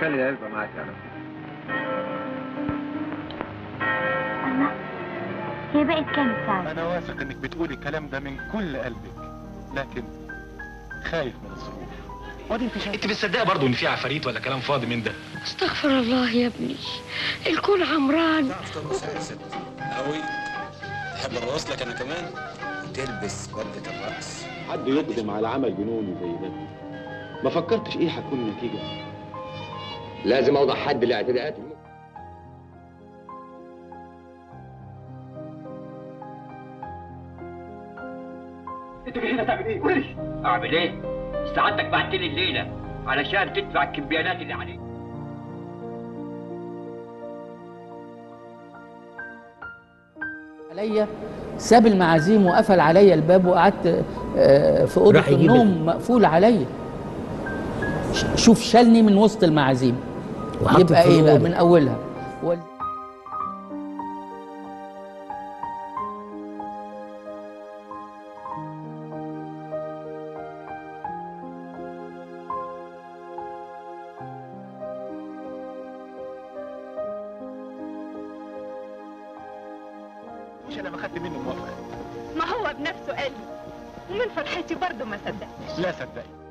خلي العلبة معاك على طول الله هي بقت كام ساعة انا واثق انك بتقولي الكلام ده من كل قلبك لكن خايف من الظروف وادي انت شايف انت بتصدق برضه ان في عفاريت ولا كلام فاضي من ده استغفر الله يا ابني الكون عمران قوي تحب الرقص لك انا كمان تلبس بدلة الرقص حد يقدم على عمل جنوني زي ده ما فكرتش ايه هتكون النتيجه لازم اوضح حد لاعتداءاتي انت جاي هنا تعمل ايه؟ قول لي اعمل ايه؟ سعادتك بعت لي الليله علشان تدفع الكمبيالات اللي عليك عليا ساب المعازيم وقفل عليا الباب وقعدت آه، في اوضه راح يجيب النوم مقفول عليا ش- شوف شالني من وسط المعازيم وحط يبقى في ايه بقى الأوضة. من اولها وال- مش انا ما خدت منه موافقه ما هو بنفسه قال لي ومن فرحتي برضه ما صدقتش لا صدقي